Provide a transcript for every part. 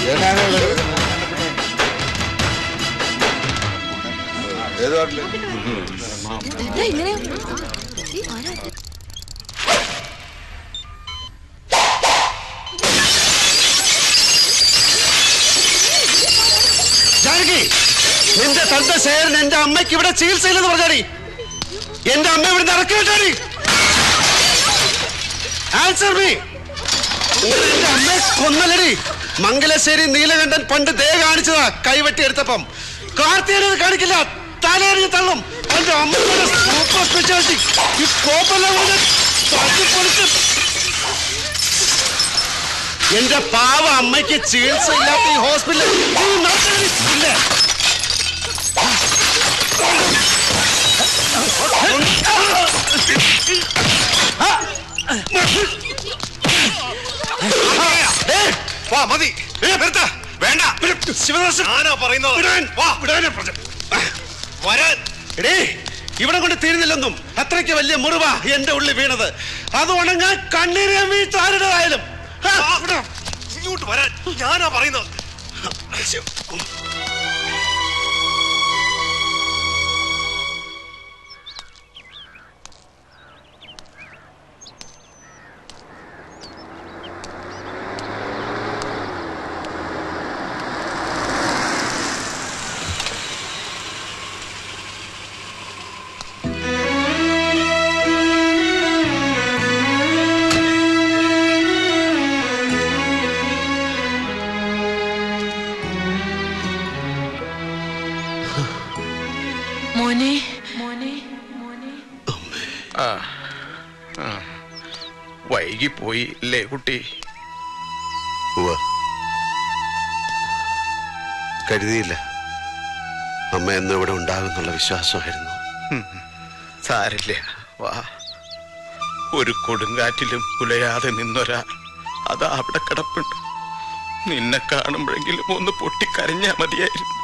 ഏത് പാട്ടില് എന്താ ഇങ്ങനെ ആരാ ജാനകി നിന്റെ തന്റെ ശേരൻ എന്റെ അമ്മയ്ക്ക് ഇവിടെ ചികിത്സയില്ലെന്ന് പറഞ്ഞാടി എന്റെ അമ്മ ഇവിടെ ഇറക്കി വിട്ടാടി ആൻസർ മീ എന്റെ അമ്മയെ കൊന്നലടി മംഗലശ്ശേരി നീലകണ്ഠൻ പണ്ട് ദേ കാണിച്ചതാ കൈവെട്ടി എടുത്തപ്പം കാർത്തികനത് കാണിക്കില്ല തലയെറിഞ്ഞ് തള്ളും എന്റെ അമ്മയുടെ സൂപ്പർ സ്പെഷ്യാലിറ്റി ഈ കോപ്പെല്ലാം കൂടെ തട്ടിപ്പൊളിച്ച് എന്റെ പാവ അമ്മയ്ക്ക് ചികിത്സ ഇല്ലാത്ത ഈ ഹോസ്പിറ്റലിൽ നീ നടത്തരുത്. ഇല്ല. ഏയ്, വാ മതി ഏയ്, നിർത്ത്. വേണ്ട ശിവദാസൻ ആനാ പറയുന്നത് വാ വിടാനെ പറഞ്ഞു വരാൻ എടേ ഇവിടെ കൊണ്ട് തീരുന്നില്ലെന്നും അത്രയ്ക്ക് വലിയ മുറിവാ എന്റെ ഉള്ളിൽ വീണത് അത് ഉണങ്ങാൻ കണ്ണീര് വീഴ്ച ആരുടേതായാലും ആ, ഇവിടെ. ഇങ്ങോട്ട് വരാൻ ഞാനാ പറയുന്നത് മോനെ മോനെ മോനെ ആ ആ. വൈകിപ്പോയി അല്ലേ കുട്ടി ഉവ്വ്. കരുതിയില്ല അമ്മ എന്നും ഇവിടെ ഉണ്ടാകുന്നുള്ള വിശ്വാസമായിരുന്നു ഉം. സാരില്ല വാ ഒരു കൊടുങ്കാറ്റിലും കുലയാതെ നിന്നൊരാ അതാ അവിടെ കിടപ്പുണ്ട് നിന്നെ കാണുമ്പോഴെങ്കിലും ഒന്ന് പൊട്ടിക്കരഞ്ഞാ മതിയായിരുന്നു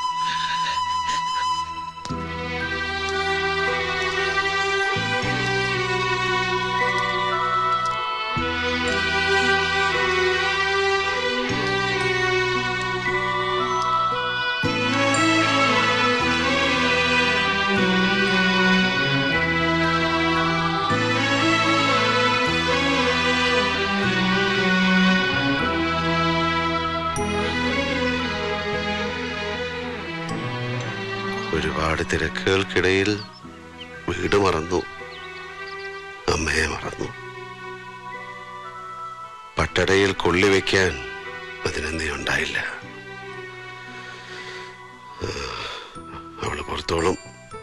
ഒരുപാട് തിരക്കുകൾക്കിടയിൽ വീട് മറന്നു അമ്മയെ മറന്നു പട്ടടയിൽ കൊള്ളിവെക്കാൻ അതിനെന്തേ ഉണ്ടായില്ല ആ, അവള് പുറത്തോളം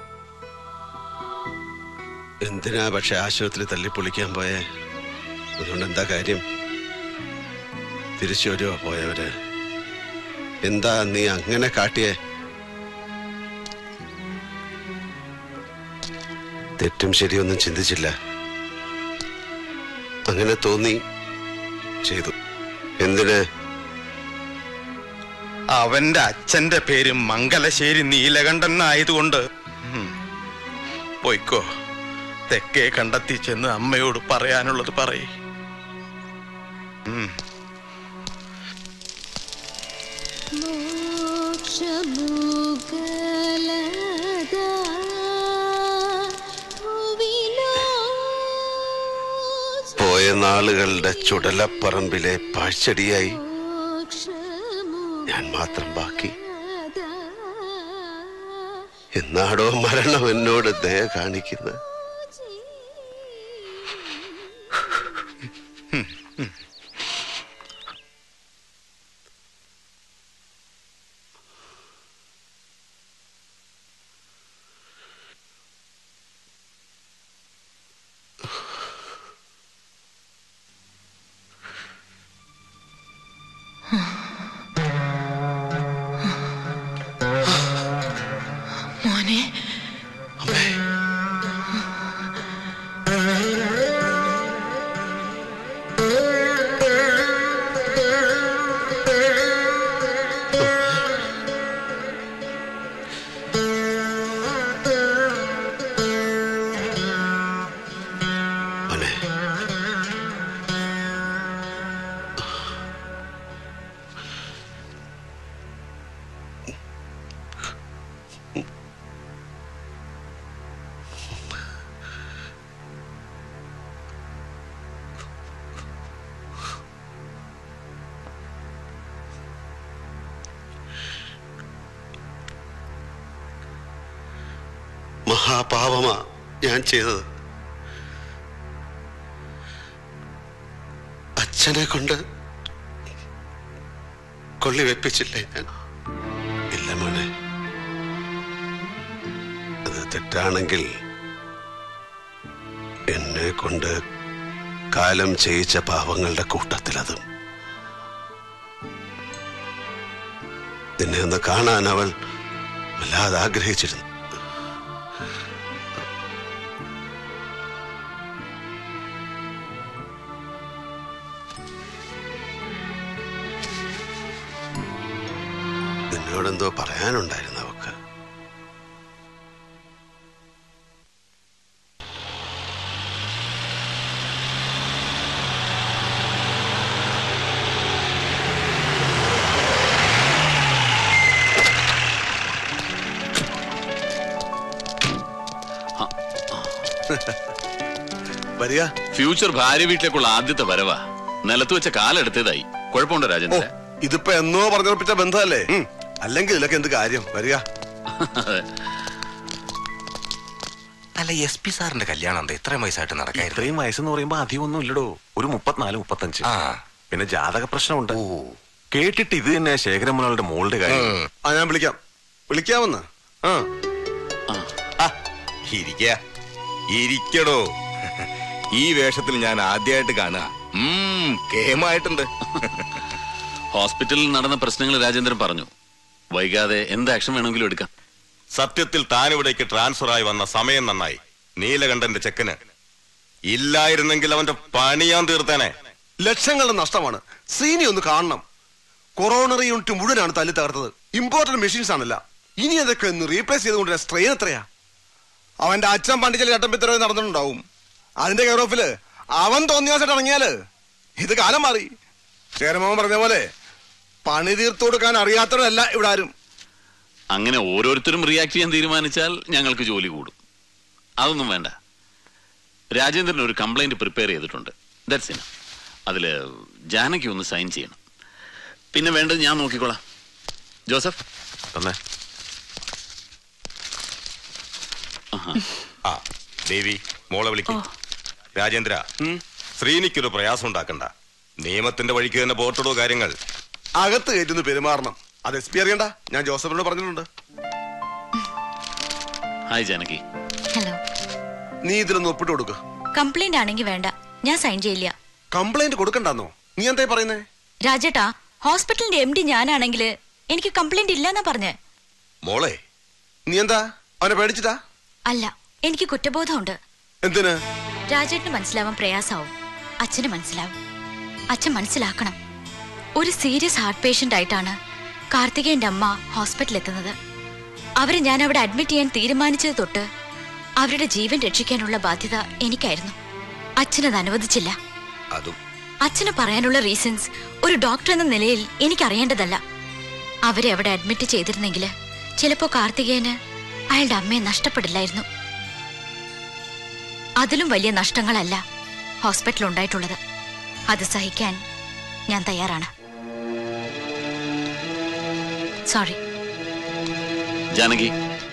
എന്തിനാ പക്ഷെ ആശുപത്രി തല്ലിപ്പൊളിക്കാൻ പോയേ അതുകൊണ്ട് എന്താ കാര്യം തിരിച്ചു വരുമോ പോയവര് എന്താ നീ അങ്ങനെ കാട്ടിയേ തെറ്റും ശരിയൊന്നും ചിന്തിച്ചില്ല അങ്ങനെ തോന്നി ചെയ്തു എന്തിന് അവന്റെ അച്ഛന്റെ പേര് മംഗലശ്ശേരി നീലകണ്ഠൻ ആയതുകൊണ്ട് ഉം. പൊയ്ക്കോ തെക്കേ കണ്ടെത്തി ചെന്ന് അമ്മയോട് പറയാനുള്ളത് പറയേ മോക്ഷമുഗലദാ ഭുവിലോ പോയ നാളുകളുടെ ചുടലപ്പറമ്പിലെ പാഴ്ചടിയായി ഞാൻ മാത്രം ബാക്കി എന്നാടോ മരണം എന്നോട് ദയ കാണിക്കുന്നത് മോനെ മഹാപാപമാ ഞാൻ ചെയ്തത് അച്ഛനെ കൊണ്ട് കൊള്ളി വെപ്പിച്ചില്ലേ ഞാൻ ഇല്ല മോനെ അത് തെറ്റാണെങ്കിൽ എന്നെ കൊണ്ട് കാലം ചെയ്യിച്ച പാവങ്ങളുടെ കൂട്ടത്തിലതും നിന്നെ ഒന്ന് കാണാൻ അവൾ വല്ലാതെ ആഗ്രഹിച്ചിരുന്നു നിന്നോടെന്തോ പറയാനുണ്ടായിരുന്നു അവക്ക് വരിക ഫ്യൂച്ചർ ഭാര്യ വീട്ടിലേക്കുള്ള ആദ്യത്തെ വരവാ നിലത്ത് വെച്ച കാലെടുത്തതായി കുഴപ്പമുണ്ടോ ഓ രാജേന്ദ്ര ഇതിപ്പോ എന്നോ പറഞ്ഞുറപ്പിച്ച ബന്ധമല്ലേ ഉം. അല്ലെങ്കിൽ ഇതിലൊക്കെ എന്ത് കാര്യം വരിക അല്ല എസ് പി സാറിന്റെ കല്യാണം എന്താ ഇത്രയും വയസ്സായിട്ട് നടക്കായിരുന്നു ഇത്രയും വയസ്സെന്ന് പറയുമ്പോ അധികം ഒന്നും ഇല്ലടോ ഒരു മുപ്പത്തിനാല് മുപ്പത്തഞ്ച് ആ പിന്നെ ജാതക പ്രശ്നമുണ്ട് ഓ കേട്ടിട്ട് ഇത് തന്നെ ശേഖരമുനാളുടെ മോളുടെ കാര്യം ഉം. ആ ഞാൻ വിളിക്കാം വിളിക്കാമെന്ന് ആ ആ, ഇരിക്ക ഇരിക്കടോ ഈ വേഷത്തിൽ ഞാൻ ആദ്യമായിട്ട് കാണുക ഉം, കേമായിട്ടുണ്ട് ഹോസ്പിറ്റലിൽ നടന്ന പ്രശ്നങ്ങൾ രാജേന്ദ്രൻ പറഞ്ഞു വൈകാതെ എന്ത് ആക്ഷൻ വേണമെങ്കിലും എടുക്കാം സത്യത്തിൽ താനിവിടേക്ക് ട്രാൻസ്ഫർ ആയി വന്ന സമയം നന്നായി നീലകണ്ഠന്റെ ചെക്കന് ഇല്ലായിരുന്നെങ്കിൽ അവന്റെ പണി ഞാൻ തീർത്തേനെ ലക്ഷങ്ങളുടെ നഷ്ടമാണ് ശ്രീനി ഒന്ന് കാണണം കൊറോണറി യൂണിറ്റ് മുഴുവനാണ് തല്ലി തകർത്തത് ഇമ്പോർട്ടന്റ് മെഷീൻസ് ആണല്ല ഇനി അതൊക്കെ ഒന്ന് റീപ്ലേസ് ചെയ്തുകൊണ്ട് സ്ട്രെയിൻ എത്രയാ അവന്റെ അച്ഛൻ പണ്ടിച്ചൽ ചട്ടമ്പിത്തരവ് നടന്നിട്ടുണ്ടാവും അതിന്റെ കെയർ ഓഫില് അവൻ തോന്നിയാസായിട്ട് ഇറങ്ങിയാല് ഇത് കാലം മാറി ചേരമോൻ പറഞ്ഞ പോലെ പണി തീർത്തു കൊടുക്കാൻ അറിയാത്തവരല്ല ഇവിടെ ആരും അങ്ങനെ ഓരോരുത്തരും റിയാക്ട് ചെയ്യാൻ തീരുമാനിച്ചാൽ ഞങ്ങൾക്ക് ജോലി കൂടും അതൊന്നും വേണ്ട രാജേന്ദ്രൻ ഒരു കംപ്ലൈന്റ് പ്രിപ്പയർ ചെയ്തിട്ടുണ്ട് ദാറ്റ്സ് ഇന അതില് ജാനകി ഒന്ന് സൈൻ ചെയ്യണം പിന്നെ വേണ്ടത് ഞാൻ നോക്കിക്കോളാം ജോസഫ് തന്നെ ആ ദേവി മോളെ വിളിക്കും രാജേന്ദ്ര ശ്രീനിക്കൊരു പ്രയാസം ഉണ്ടാക്കണ്ട നിയമത്തിന്റെ വഴിക്ക് തന്നെ പോർട്ടിടോ കാര്യങ്ങൾ അകത്ത് കയറ്റുന്ന പെരുമാറണം അത് എസ് പി അറിയണ്ട ഞാൻ ജോസഫിനോട് പറഞ്ഞിട്ടുണ്ട് ഹായ് ജാനകി ഹലോ നീ ഇതിലൊന്ന് ഒപ്പിട്ട് കൊടുക്ക കംപ്ലൈന്റ് ആണെങ്കിൽ വേണ്ട ഞാൻ സൈൻ ചെയ്യില്ല കംപ്ലൈന്റ് കൊടുക്കണ്ടെന്നോ നീ എന്തായി പറയുന്നേ രാജേട്ടാ ഹോസ്പിറ്റലിന്റെ എം ഡി ഞാനാണെങ്കിൽ എനിക്ക് കംപ്ലൈന്റ് ഇല്ലെന്നാ പറഞ്ഞേ മോളെ നീ എന്താ അവനെ പേടിച്ചിട്ടാ അല്ല എനിക്ക് കുറ്റബോധമുണ്ട് എന്തിന് രാജേട്ടന് മനസ്സിലാവാൻ പ്രയാസാവും അച്ഛന് മനസ്സിലാവും അച്ഛൻ മനസ്സിലാക്കണം ഒരു സീരിയസ് ഹാർട്ട് പേഷ്യന്റ് ആയിട്ടാണ് കാർത്തികേയന്റെ അമ്മ ഹോസ്പിറ്റലിൽ എത്തുന്നത് അവരെ ഞാൻ അവിടെ അഡ്മിറ്റ് ചെയ്യാൻ തീരുമാനിച്ചത് തൊട്ട് അവരുടെ ജീവൻ രക്ഷിക്കാനുള്ള ബാധ്യത എനിക്കായിരുന്നു അച്ഛനത് അനുവദിച്ചില്ല അതും അച്ഛന് പറയാനുള്ള റീസൺസ് ഒരു ഡോക്ടർ എന്ന നിലയിൽ എനിക്കറിയേണ്ടതല്ല അവരെ അവിടെ അഡ്മിറ്റ് ചെയ്തിരുന്നെങ്കിൽ ചിലപ്പോ കാർത്തികേയന് അയാളുടെ അമ്മയെ നഷ്ടപ്പെടില്ലായിരുന്നു അതിലും വലിയ നഷ്ടങ്ങളല്ല ഹോസ്പിറ്റലിൽ ഉണ്ടായിട്ടുള്ളത് അത് സഹിക്കാൻ ഞാൻ തയ്യാറാണ് sorry Janaki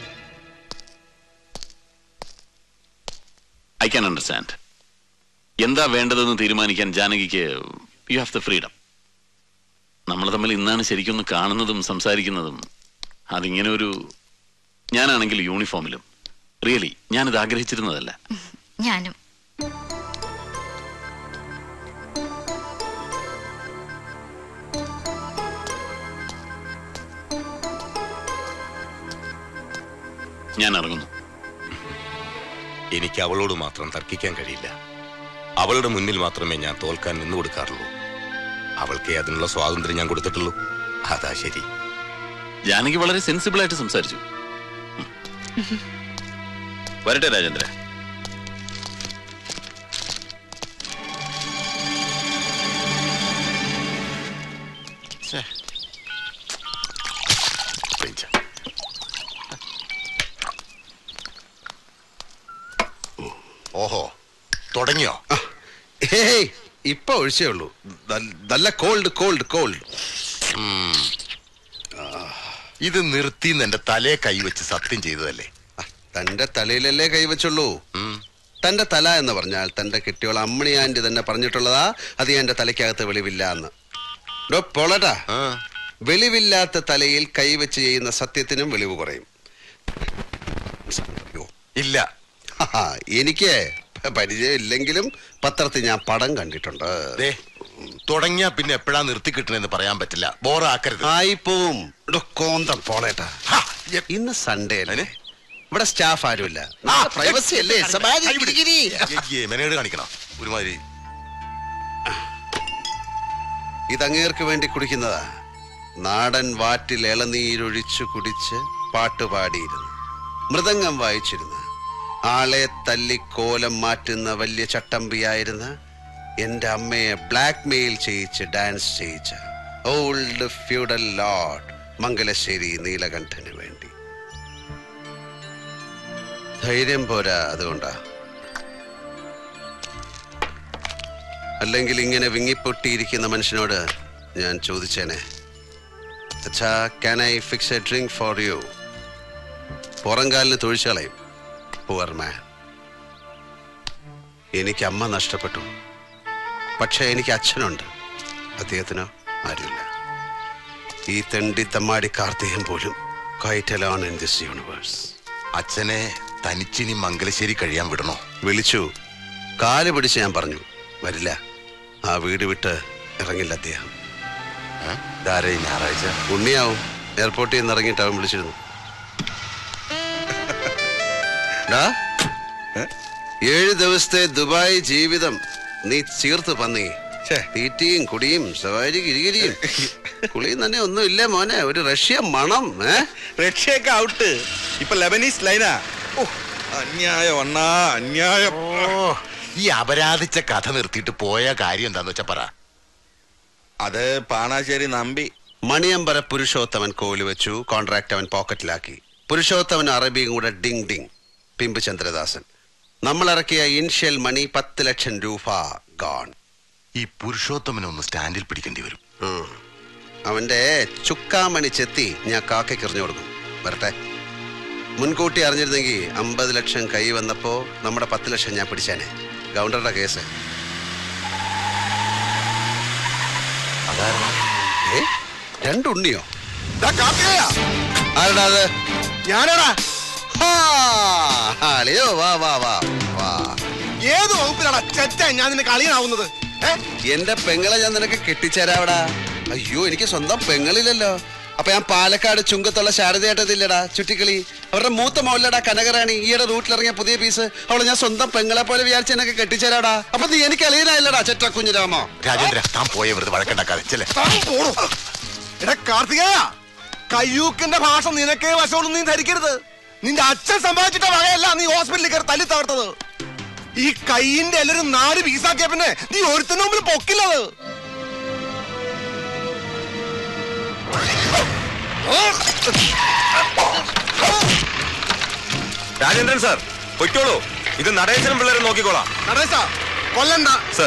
I can understand എന്താ വേണ്ടതെന്ന് തീരുമാനിക്കാൻ ജാനകിക്ക് യു ഹാവ് ദ ഫ്രീഡം നമ്മൾ തമ്മിൽ ഇന്നാണ് ശരിക്കൊന്ന് കാണുന്നതും സംസാരിക്കുന്നതും അതിങ്ങനെ ഒരു ഞാനാണെങ്കിൽ യൂണിഫോമിലും റിയലി ഞാനിത് ആഗ്രഹിച്ചിരുന്നതല്ല ഞാനും ഞാൻ ഇറങ്ങുന്നു എനിക്ക് അവളോട് മാത്രം തർക്കിക്കാൻ കഴിയില്ല അവളുടെ മുന്നിൽ മാത്രമേ ഞാൻ തോൽക്കാൻ നിന്നു കൊടുക്കാറുള്ളൂ അവൾക്ക് അതിനുള്ള സ്വാതന്ത്ര്യം ഞാൻ കൊടുത്തിട്ടുള്ളൂ അതാ ശരി ജാനകി വളരെ സെൻസിബിൾ ആയിട്ട് സംസാരിച്ചു ഉം. വരട്ടെ രാജേന്ദ്ര ഓഹോ തുടങ്ങിയോ ഏയ് ഇപ്പൊ ഒഴിച്ചേ ഉള്ളൂ നൽ- നല്ല കോൾഡ് കോൾഡ് കോൾഡ് ഇത് നിർത്തിന്ന് എന്റെ തലയെ കൈവച്ച് സത്യം ചെയ്തതല്ലേ തന്റെ തലയിലല്ലേ കൈവച്ചുള്ളൂ ഉം. തന്റെ തല എന്ന് പറഞ്ഞാൽ തന്റെ കെട്ടിയോൾ അമ്മണി ആന്റി തന്നെ പറഞ്ഞിട്ടുള്ളതാ അത് എന്റെ തലയ്ക്കകത്ത് വെളിവില്ല എന്ന് ഡോ പോളട്ടാ ആ. വെളിവില്ലാത്ത തലയിൽ കൈവച്ച് ചെയ്യുന്ന സത്യത്തിനും വെളിവ് കുറയും അയ്യോ. ഇല്ല ഹാ, എനിക്ക് പരിചയമില്ലെങ്കിലും പത്രത്തിൽ ഞാൻ പടം കണ്ടിട്ടുണ്ട് ദേ തുടങ്ങിയാ പിന്നെ എപ്പോഴാ നിർത്തി കിട്ടണെന്ന് പറയാൻ പറ്റില്ല ബോറാക്കരുത് ആയിപ്പോവും ഡോ കോന്തം പോളേട്ടാ ഹാ, എ- ഇന്ന് സൺഡേ അല്ലേ അതിന്? ഇവിടെ സ്റ്റാഫ് ആരുമില്ല ആ, പ്രൈവസി അല്ലേ സമാധി ആ, ഇവിടെ. ഗിരിഗിരി. അയ്യേ, മെനേഡ് കാണിക്കണം ഒരുമാതിരി ഇതങ്ങേർക്ക് വേണ്ടി കുടിക്കുന്നതാ നാടൻ വാറ്റിൽ ഇളനീരൊഴിച്ചു കുടിച്ച് പാട്ടുപാടിയിരുന്നു മൃദംഗം വായിച്ചിരുന്നു ആളെ തല്ലി കോലം മാറ്റുന്ന വലിയ ചട്ടമ്പിയായിരുന്ന എന്റെ അമ്മയെ ബ്ലാക്ക് മെയിൽ ചെയ്യിച്ച് ഡാൻസ് ചെയ്യിച്ച ഓൾഡ് ഫ്യൂഡൽ ലോർഡ് മംഗലശ്ശേരി നീലകണ്ഠന് വേണ്ടി ധൈര്യം പോരാ അതുകൊണ്ടാ അല്ലെങ്കിൽ ഇങ്ങനെ വിങ്ങിപ്പൊട്ടിയിരിക്കുന്ന മനുഷ്യനോട് ഞാൻ ചോദിച്ചേനെ അച്ഛാ can I fix a drink for you പുറംകാലിന് തൊഴിച്ചു കളയും പുവർ മാൻ എനിക്ക് അമ്മ നഷ്ടപ്പെട്ടു പക്ഷെ എനിക്ക് അച്ഛനുണ്ട് അദ്ദേഹത്തിനോ ആരുമില്ല ഈ തെണ്ടി തമ്മാടി കാർത്തികം പോലും quite alone in this universe അച്ഛനെ തനിച്ചിനി മംഗലശ്ശേരി കഴിയാൻ വിടണോ വിളിച്ചു കാല് പിടിച്ച് ഞാൻ പറഞ്ഞു വരില്ല ആ വീട് വിട്ട് ഇറങ്ങില്ല അദ്ദേഹം ഏ? ഇതാരാ ഈ ഞായറാഴ്ച ഉണ്ണിയാവും എയർപോർട്ടിൽ നിന്ന് ഇറങ്ങിയിട്ട് അവൻ വിളിച്ചിരുന്നു ഡാ, ഏഴ് ദിവസത്തെ ദുബായ് ജീവിതം നീ ചീർത്ത് പന്നി തീറ്റിയും കുടിയും സവാരി ഗിരിഗിരിയും കുളിയും തന്നെ ഒന്നും ഇല്ല മോനെ ഒരു റഷ്യ മണം ഏ റഷ്യയൊക്കെ ഔട്ട് ഇപ്പൊ ലെബനീസ് ലൈനാ ഓ അന്യായം അണ്ണാ അന്യായം ഓ ഈ അപരാധിച്ച കഥ നിർത്തിയിട്ട് പോയ കാര്യം എന്താന്ന് വെച്ചാ പറ അത് പാണാശ്ശേരി നമ്പി മണിയമ്പര പുരുഷോത്തമൻ കോല് വെച്ചു കോൺട്രാക്ട് അവൻ പോക്കറ്റിലാക്കി പുരുഷോത്തമൻ അറബിയും കൂടെ ഡിങ് ഡിങ് പിമ്പ് ചന്ദ്രദാസൻ നമ്മൾ ഇറക്കിയ ഇൻഷ്യൽ മണി പത്ത് ലക്ഷം രൂപ ഗോൺ ഈ പുരുഷോത്തമനെ ഒന്ന് സ്റ്റാൻഡിൽ പിടിക്കേണ്ടി വരും ഉം. അവന്റെ ചുക്കാമണി ചെത്തി ഞാൻ കാക്കയ്ക്ക് എറിഞ്ഞു കൊടുക്കും വരട്ടെ മുൻകൂട്ടി അറിഞ്ഞിരുന്നെങ്കിൽ അമ്പത് ലക്ഷം കൈ വന്നപ്പോ നമ്മുടെ പത്ത് ലക്ഷം ഞാൻ പിടിച്ചേനെ ഗവർണറുടെ കേസ് ഏ രണ്ടുണ്ണിയോ ആരടാ അത് ഞാനാടാ ഹാ, അളിയോ വാ വാ വാ വാ ഏത് വകുപ്പിലാടാ ചെറ്റ ഞാൻ നിന്നെ കളിയാവുന്നത് എന്റെ പെങ്ങളെ ഞാൻ നിനക്ക് കെട്ടിച്ചേരാവടാ അയ്യോ എനിക്ക് സ്വന്തം പെങ്ങളില്ലല്ലോ അപ്പൊ ഞാൻ പാലക്കാട് ചുങ്കത്തുള്ള ശാരദയായിട്ടതില്ലടാ ചുറ്റിക്കളി അവരുടെ മൂത്ത മോല്ലടാ കനകറാണി ഈയുടെ റൂട്ടിലിറങ്ങിയ പുതിയ പീസ് അവളെ ഞാൻ സ്വന്തം പെങ്ങളെ പോലെ വിചാരിച്ച് എന്നൊക്കെ കെട്ടിച്ചേരാടാ അപ്പൊ നീ എനിക്ക് അളിയനായില്ലടാ ചെറ്റ കുഞ്ഞിരാമോ രാജേന്ദ്ര താൻ പോയ വെറുതെ വഴക്കുണ്ടാക്കാതെ ചെല്ലേ എടാ കാർത്തികേയ കയ്യൂക്കിന്റെ ഭാഷ നിനക്കേ വശമുള്ളൂ നീ ധരിക്കരുത് നിന്റെ അച്ഛൻ സമ്പാദിച്ചിട്ട വകയല്ല നീ ഹോസ്പിറ്റലിൽ കയറി തല്ലി തകർത്തത് ഈ കൈയിന്റെ എല്ലാരും നാല് പീസാക്കിയ പിന്നെ നീ ഒരുത്തിന് മുമ്പിൽ പൊക്കില്ലത് രാജേന്ദ്രൻ സാർ പൊയ്ക്കോളൂ ഇത് നടേശനും പിള്ളേരെ നോക്കിക്കോളാം നടേശ കൊല്ലണ്ട സാർ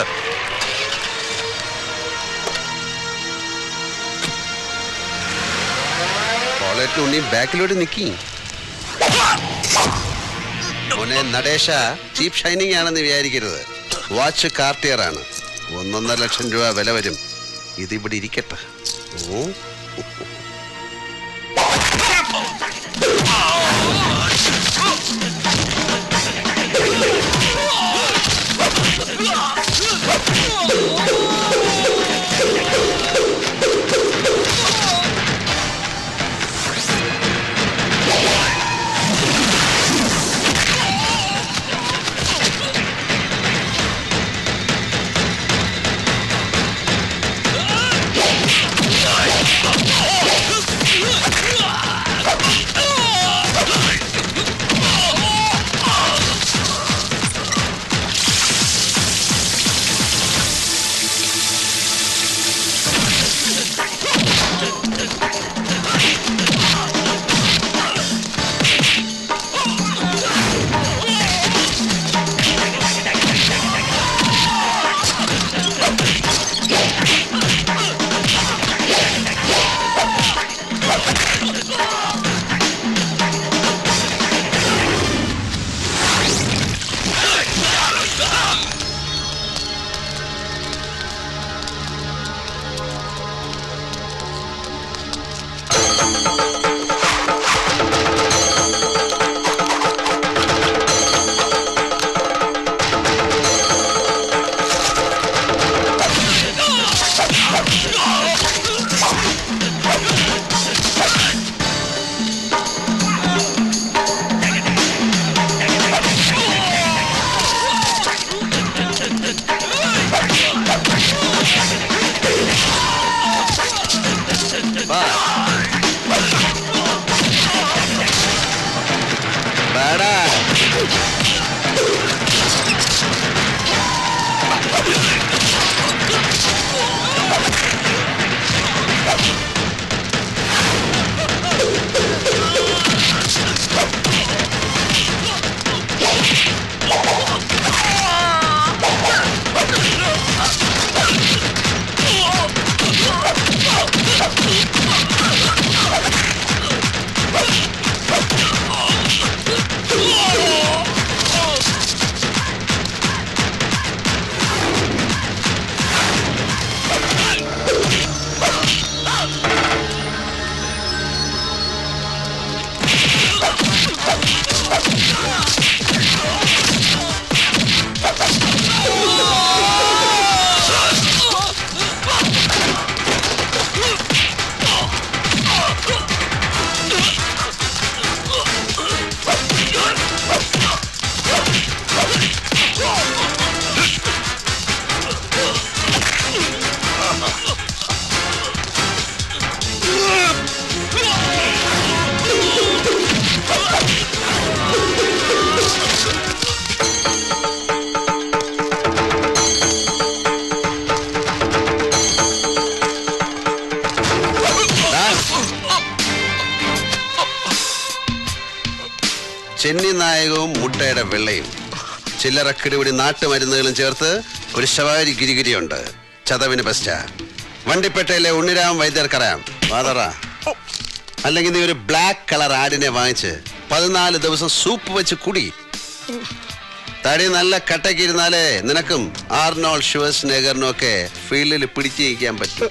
കോളേറ്റ് ഉണ്ണി ബാക്കിലോട്ട് നിക്കി മോനെ നടേശ ചീപ്പ് ഷൈനിങ് ആണെന്ന് വിചാരിക്കരുത് വാച്ച് കാർട്ടിയർ ആണ് ഒന്നൊന്നര ലക്ഷം രൂപ വില വരും ഇതിവിടെ ഇരിക്കട്ടെ ഓ ആ ചെന്നി നായകവും മുട്ടയുടെ വെള്ളയും ചില്ലറ കിടിപിടി നാട്ടുമരുന്നുകളും ചേർത്ത് ഒരു ശവാരി ഗിരിഗിരിയുണ്ട് ചതവിന് ബെസ്റ്റ വണ്ടിപ്പേട്ടയിലെ ഉണ്ണിരാം വൈദ്യർക്കറിയാം വാതറ അല്ലെങ്കിൽ നീ ഒരു ബ്ലാക്ക് കളർ ആടിനെ വാങ്ങിച്ച് പതിനാല് ദിവസം സൂപ്പ് വെച്ച് കുടി തടി നല്ല കട്ടയ്ക്ക് ഇരുന്നാലേ നിനക്കും ആർനോൾ ഷുവസ് നെഗറിനും ഒക്കെ ഫീൽഡിൽ പിടിച്ചു നിൽക്കാൻ പറ്റും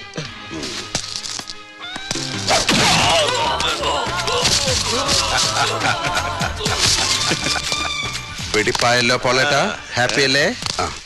വെടിപ്പായല്ലോ പോളേട്ടാ ഹാപ്പി അല്ലേ ആ